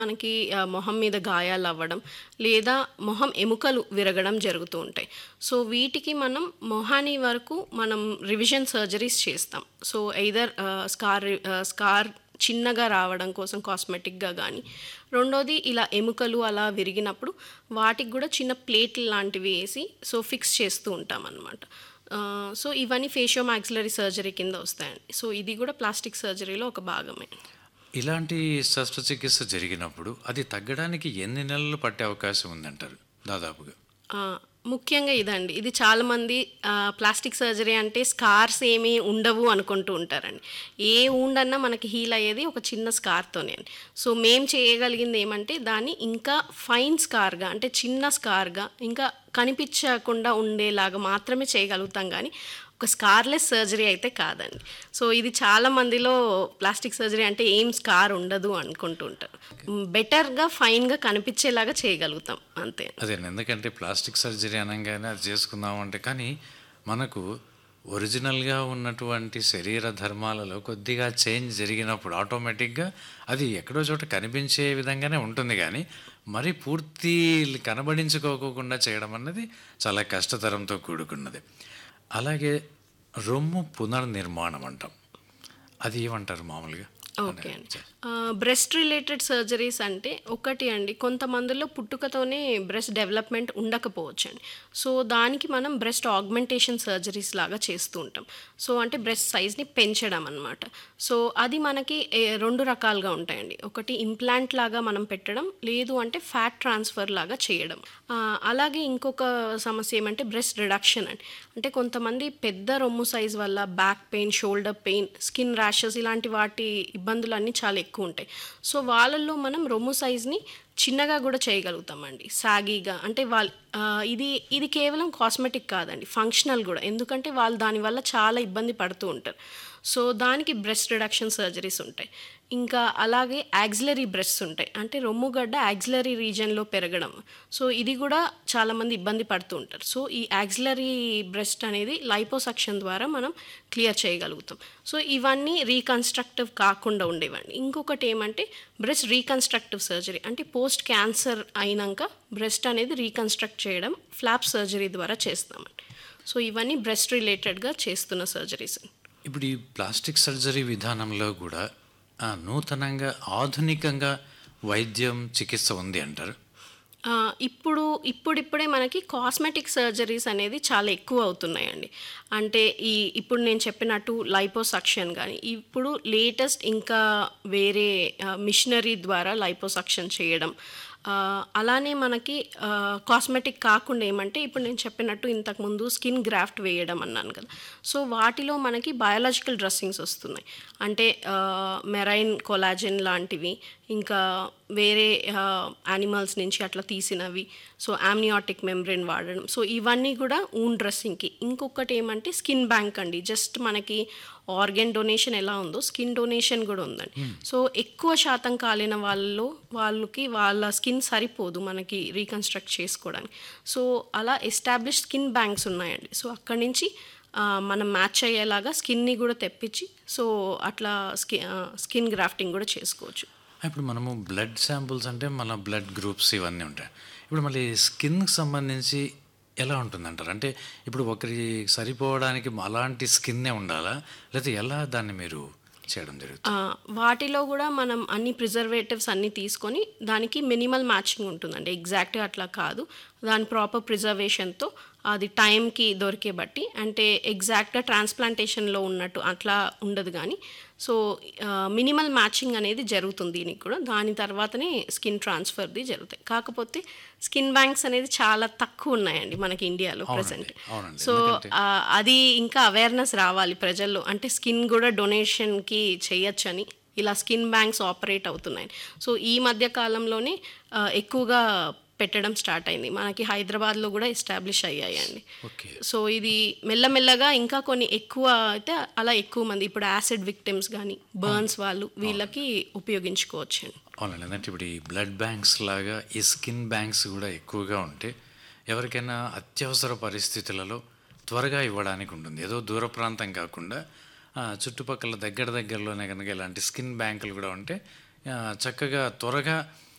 మనకి ఆహ్, మొహం మీద గాయాలవ్వడం, లేదా మొహం ఎముకలు విరగడం జరుగుతూ ఉంటాయి. సో, వీటికి మనం మొహాని వరకు మనం రివిజన్ సర్జరీస్ చేస్తాం. So, either ah, scar ah, scar చిన్నగా రావడం కోసం కాస్మెటిక్‌గా గానీ, రెండోది ఇలా ఎముకలు అలా విరిగినప్పుడు వాటికి గూడా చిన్న ప్లేట్లు లాంటివి ఏసి సో, ఫిక్స్ చేస్తూ ఉంటామనమాట. ఆహ్, సో, ఇవన్నీ ఫేషియో మాక్సిలరీ సర్జరీ కింద వస్తాయండి. సో, ఇది గూడా ప్లాస్టిక్ సర్జరీలో ఒక భాగమే. ఇలాంటి శస్త్రచికిత్స జరిగినప్పుడు అది తగ్గడానికి ఎన్ని నెలలు పట్టే అవకాశం ఉందంటారు దాదాపుగా? ఆ! ముఖ్యంగా ఇదండి. ఇది చాలామంది ఆహ్, ప్లాస్టిక్ సర్జరీ అంటే స్కార్స్ ఏమీ ఉండవు అనుకుంటూ ఉంటారండి. ఏ వూండ్ అన్నా మనకి హీల్ అయ్యేది ఒక చిన్న స్కార్‌తోనే అండి. సో, మేము చేయగలిగింది ఏమంటే దాన్ని ఇంకా ఫైన్ స్కార్‌గా అంటే చిన్న స్కార్‌గా ఇంకా కనిపించకుండా ఉండేలాగా మాత్రమే చేయగలుగుతాం గానీ, ఒక స్కార్‌లెస్ సర్జరీ అయితే కాదండి. సో, ఇది చాలా మందిలో ప్లాస్టిక్ సర్జరీ అంటే ఏం స్కార్ ఉండదు అనుకుంటూ ఉంటారు. హ్మ్. బెటర్‌గా ఫైన్‌గా కనిపించేలాగా చేయగలుగుతాం అంతే. అదేనండి. ఎందుకంటే ప్లాస్టిక్ సర్జరీ అనంగానే అది చేసుకుందాం అంటే కానీ మనకు ఒరిజినల్‌గా ఉన్నటువంటి శరీర ధర్మాలలో కొద్దిగా చేంజ్ జరిగినప్పుడు ఆటోమేటిక్‌గా అది ఎక్కడో చోట కనిపించే విధంగానే ఉంటుంది గానీ, మరి పూర్తి కనబడించుకోకోకుండా చేయడం అన్నది చాలా కష్టతరంతో కూడుకున్నది. అలాగే రొమ్ము పునర్నిర్మాణం అంటాం. అది ఏమంటారు మామూలుగా? ఓకే అండి. ఆహ్, బ్రెస్ట్ రిలేటెడ్ సర్జరీస్ అంటే ఒకటి అండి కొంతమందిలో పుట్టుకతోనే బ్రెస్ట్ డెవలప్‌మెంట్ ఉండకపోవచ్చండి. సో, దానికి మనం బ్రెస్ట్ ఆగ్మెంటేషన్ సర్జరీస్ లాగా చేస్తూ ఉంటాం. సో, అంటే బ్రెస్ట్ సైజ్‌ని పెంచడం అనమాట. సో, అది మనకి ఏ 2 రకాలుగా ఉంటాయండి. ఒకటి ఇంప్లాంట్ లాగా మనం పెట్టడం, లేదు అంటే ఫ్యాట్ ట్రాన్స్‌ఫర్ లాగా చేయడం. ఆహ్, అలాగే ఇంకొక సమస్య ఏమంటే బ్రెస్ట్ రిడక్షన్ అండి. అంటే కొంతమంది పెద్ద రొమ్ము సైజ్ వల్ల back pain, shoulder pain, skin rashes ఇలాంటి వాటి ఇబ్బందులన్నీ చాలా ఎక్కువుంటాయి. సో, వాళ్ళల్లో మనం రొమ్ము సైజ్‌ని చిన్నగా గూడా చేయగలుగుతామండి. సాగీగా అంటే వాళ్ ఆహ్, ఇది ఇది కేవలం కాస్మెటిక్ కాదండి. ఫంక్షనల్ గూడా. ఎందుకంటే వాళ్ళు దానివల్ల చాలా ఇబ్బంది పడుతూ ఉంటారు. సో, దానికి బ్రెస్ట్ రిడక్షన్ సర్జరీస్ ఉంటాయి. ఇంకా అలాగే యాక్సిలరీ బ్రెస్ట్స్ ఉంటాయి. అంటే రొమ్ము గడ్డ యాక్సిలరీ రీజియన్‌లో పెరగడం. సో, ఇది గూడా చాలామంది ఇబ్బంది పడుతూ ఉంటారు. సో, ఈ యాక్సిలరీ బ్రెస్ట్ అనేది లైపోసక్షన్ ద్వారా మనం క్లియర్ చేయగలుగుతాం. సో, ఇవన్నీ రీకన్‌స్ట్రక్టివ్ కాకుండా ఉండేవండి. ఇంకొకటి ఏమంటే బ్రెస్ట్ రీకన్‌స్ట్రక్టివ్ సర్జరీ అంటే పోస్ట్ క్యాన్సర్ అయినంక బ్రెస్ట్ అనేది రీకన్‌స్ట్రక్ట్ చేయడం ఫ్లాప్ సర్జరీ ద్వారా చేస్తామండి. సో, ఇవన్నీ బ్రెస్ట్ రిలేటెడ్‌గా చేస్తున్న సర్జరీస్. ఇప్పుడు ఈ ప్లాస్టిక్ సర్జరీ విధానంలో గూడా ఆహ్, నూతనంగా ఆధునికంగా వైద్యం, చికిత్స ఉంది అంటారు? ఆ! ఇప్పుడు ఇప్పుడిప్పుడే మనకి కాస్మెటిక్ సర్జరీస్ అనేది చాలా ఎక్కువ అవుతున్నాయండి. అంటే ఈ ఇప్పుడు నేను చెప్పినట్టు లైపోసక్షన్ గానీ, ఇప్పుడు లేటెస్ట్ ఇంకా వేరే ఆహ్, మిషనరీ ద్వారా లైపోసక్షన్ చేయడం. ఆహ్, అలానే మనకి ఆహ్, కాస్మెటిక్ కాకుండా ఏమంటే ఇప్పుడు నేను చెప్పినట్టు ఇంతకుముందు స్కిన్ గ్రాఫ్ట్ వేయడం అన్నాను కదా! సో, వాటిలో మనకి బయోలాజికల్ డ్రెస్సింగ్స్ వస్తున్నాయి. అంటే ఆహ్, మెరైన్ కొలాజెన్ లాంటివి, ఇంకా వేరే ఆహ్, యానిమల్స్ నుంచి అట్లా తీసినవి. సో, ఆమ్నియాటిక్ మెంబ్రేన్ వాడడం. సో, ఇవన్నీ గూడా వూండ్ డ్రెస్సింగ్‌కి. ఇంకొకటి ఏమంటే స్కిన్ బ్యాంక్ అండి. జస్ట్ మనకి ఆర్గాన్ డొనేషన్ ఎలా ఉందో స్కిన్ డొనేషన్ గూడా ఉందండి. సో, ఎక్కువ శాతం కాలిన వాళ్ళలో వాళ్ళకి వాళ్ళ స్కిన్ సరిపోదు మనకి రీకన్‌స్ట్రక్ట్ చేసుకోవడానికి. సో, అలా ఎస్టాబ్లిష్డ్ స్కిన్ బ్యాంక్స్ ఉన్నాయండి. సో, అక్కడి నుంచి ఆహ్, మనం మ్యాచ్ అయ్యేలాగా స్కిన్‌ని గూడా తెప్పించి సో, అట్లా స్కి ఆహ్, స్కిన్ గ్రాఫ్టింగ్ గూడా చేసుకోవచ్చు. ఇప్పుడు మనము బ్లడ్ శాంపుల్స్ అంటే మన బ్లడ్ గ్రూప్స్ ఇవన్నీ ఉంటాయి. ఇప్పుడు మళ్ళీ స్కిన్‌కి సంబంధించి ఎలా ఉంటుందంటారు? అంటే ఇప్పుడు ఒకరికి సరిపోవడానికి అలాంటి స్కిన్నే ఉండాలా? లేతే ఎలా దాన్ని మీరు చేయడం జరుగుతుంది? ఆ! వాటిలో గూడా మనం అన్ని ప్రిజర్వేటివ్స్ అన్నీ తీసుకొని దానికి మినిమల్ మ్యాచింగ్ ఉంటుందండి. ఎగ్జాక్ట్‌గా అట్లా కాదు. దాని ప్రాపర్ ప్రిజర్వేషన్‌తో అది టైంకి దొరికే బట్టి అంటే ఎగ్జాక్ట్‌గా ట్రాన్స్‌ప్లాంటేషన్‌లో ఉన్నట్టు అట్లా ఉండదు గానీ, సో, ఆహ్, మినిమల్ మ్యాచింగ్ అనేది జరుగుతుంది దీనికి కూడా. దాని తర్వాతనే స్కిన్ ట్రాన్స్‌ఫర్‌ది జరుగుతాయి. కాకపోతే స్కిన్ బ్యాంక్స్ అనేది చాలా తక్కువున్నాయండి మనకి ఇండియాలో అవునండి. ప్రెజెంట్. అవునండి. సో, ఎందుకంటే ఆహ్, అది ఇంకా అవేర్‌నెస్ రావాలి ప్రజల్లో. అంటే స్కిన్ గూడా డొనేషన్‌కి చేయొచ్చని. ఇలా స్కిన్ బ్యాంక్స్ ఆపరేట్ అవుతున్నాయి. సో, ఈ మధ్య కాలంలోనే ఆహ్, ఎక్కువగా పెట్టడం స్టార్ట్ అయింది. మనకి హైదరాబాద్‌లో గూడా ఎస్టాబ్లిష్ అయ్యాయండి. ఓకే. సో, ఇది మెల్లమెల్లగా ఇంకా కొన్ని ఎక్కువ అయితే అలా ఎక్కువ మంది ఇప్పుడు యాసిడ్ విక్టిమ్స్ గానీ, బర్న్స్ వాళ్ళు వీళ్ళకి ఉపయోగించుకోవచ్చండి. అవునండి. అంటే ఇప్పుడు ఈ బ్లడ్ బ్యాంక్స్ లాగా ఈ స్కిన్ బ్యాంక్స్ గూడా ఎక్కువగా ఉంటే ఎవరికైనా అత్యవసర పరిస్థితులలో త్వరగా ఇవ్వడానికి ఉంటుంది. ఏదో దూర ప్రాంతం కాకుండా ఆహ్, చుట్టుపక్కల దగ్గర దగ్గరలోనే గనుక ఇలాంటి స్కిన్ బ్యాంకులు గూడా ఉంటే ఆహ్, చక్కగా త్వరగా